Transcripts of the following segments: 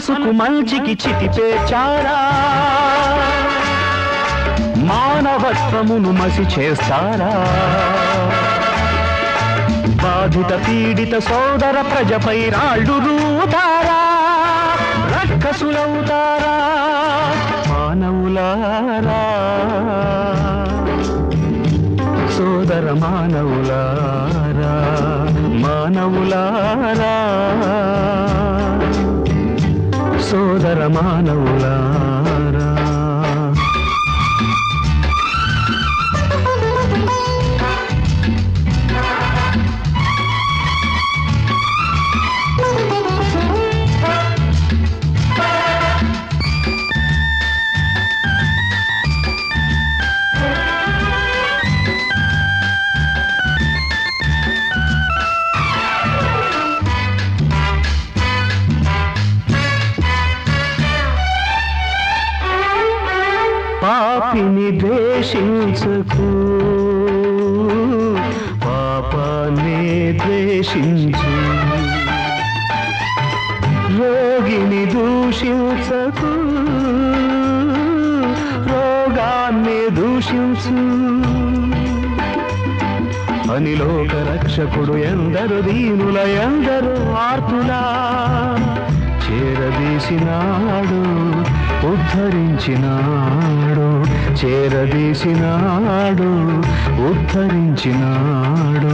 మనసుకు మంచికి చితిపేచారా మానవత్వమును మసి చేస్తారా బాధిత పీడిత సోదర ప్రజపై రాళ్ళు రూతారా రక్కసులవుతారా మానవులారా సోదర మానవులారా మానవులారా సోదర మానవులారా పాపిని ద్వేషించకు పాపాన్ని ద్వేషించు రోగిని దూషించకు రోగాన్ని దూషించు అని లోక రక్షకుడు ఎందరు దీనుల ఎందరు ఆర్తులా చేరదీసినాడు ఉద్ధరించినాడు చేరదీసినాడు ఉద్ధరించినాడు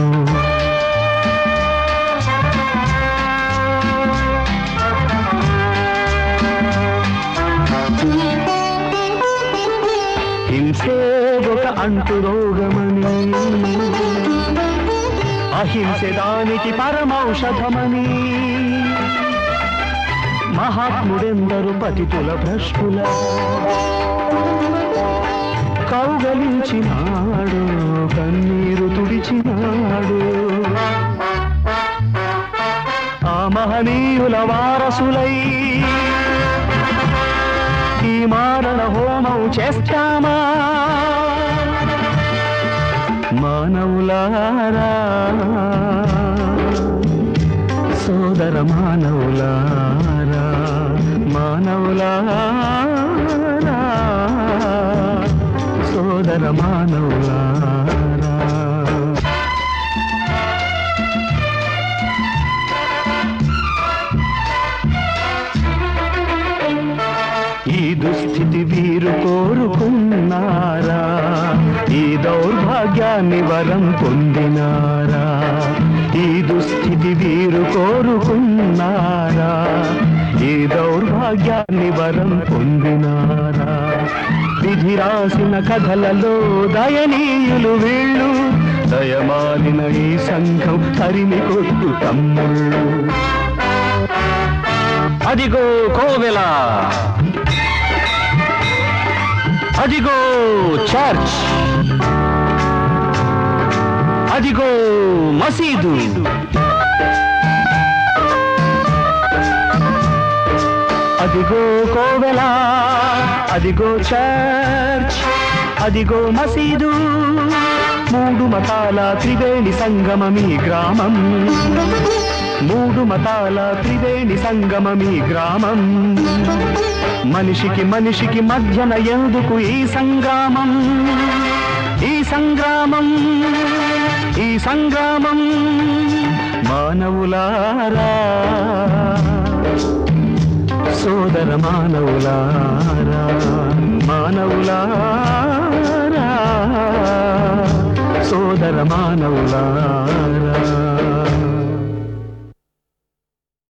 హింసే ఒక అంటు రోగమని అహింసే దానికి పరమౌషధమని మహాత్ముడెందరు పతితుల భ్రష్టుల కౌగలించినాడు కన్నీరు తుడిచినాడు ఆ మహనీయుల వారసులై ఈ మారణ హోమం చేస్తామా మానవులారా సోదర మానవులారా మానవులారా సోదర మానవులారా ఈ దుస్థితి వీరు కోరుకున్నారా ఈ దౌర్భాగ్యాన్ని వరం పొందినారా ఈ దుస్థితి వీరు కోరుకున్నారా ఈ దౌర్భాగ్యాన్ని వరం పొందినారా విధి రాసిన కథలలో దయనీయులు వీళ్ళు దయమాలిన ఈ సంఘం తరిమి కొట్టు తమ్ముళ్ళు అదిగో కోవెల అదిగో చర్చ్ అదిగో మసీదు అదిగో కోవెల అదిగో చర్చ్ అదిగో మసీదు మూడు మతాల త్రివేణి సంగమమీ గ్రామం మూడు మతాల త్రివేణి సంగమమీ గ్రామం మనిషికి మనిషికి మధ్యన ఎందుకు ఈ సంగ్రామం ఈ సంగ్రామం ఈ సంగ్రామం మానవులారా సోదర మానవులారా మానవులారా సోదర మానవులారా